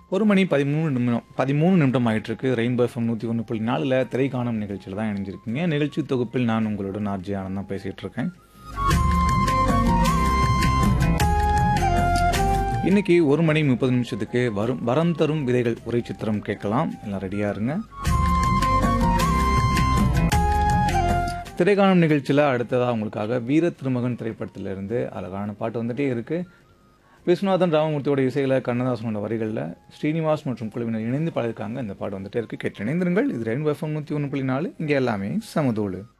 ஒரு மணி பதிமூணு நிமிடம் பதிமூணு நிமிடம் ஆயிட்டு இருக்கு ரெயின்போ எஃப்எம் நூற்றி ஒன்று புள்ளி நாலில் திரைக்காணும் நிகழ்ச்சியில் தான் இணைஞ்சிருக்கீங்க நிகழ்ச்சி தொகுப்பில் நான் உங்களுடன் ஆர்ஜி ஆனந்த் தான் பேசிகிட்டு இருக்கேன் இன்னைக்கு ஒரு மணி முப்பது நிமிஷத்துக்கு வரும் வரம் தரும் விதைகள் உரை சித்திரம் கேட்கலாம் எல்லாம் ரெடியாக இருங்க திரைக்காணும் நிகழ்ச்சியில் அடுத்ததாக உங்களுக்காக வீர திருமகன் திரைப்படத்திலிருந்து அழகான பாட்டு வந்துட்டே இருக்கு விஸ்வநாதன் ராமமூர்த்தியோட இசையில் கண்ணதாசனோட வரிகளில் ஸ்ரீனிவாஸ் மற்றும் குழுவினர் இணைந்து பாடியிருக்காங்க இந்த பாட்டு வந்துட்டே இருக்கு கேட்டு இணைந்திருங்கள் இது ரெண்டு எஃப்எம் நூற்றி ஒன்று புள்ளி நாலு இங்கே எல்லாமே சமதூளு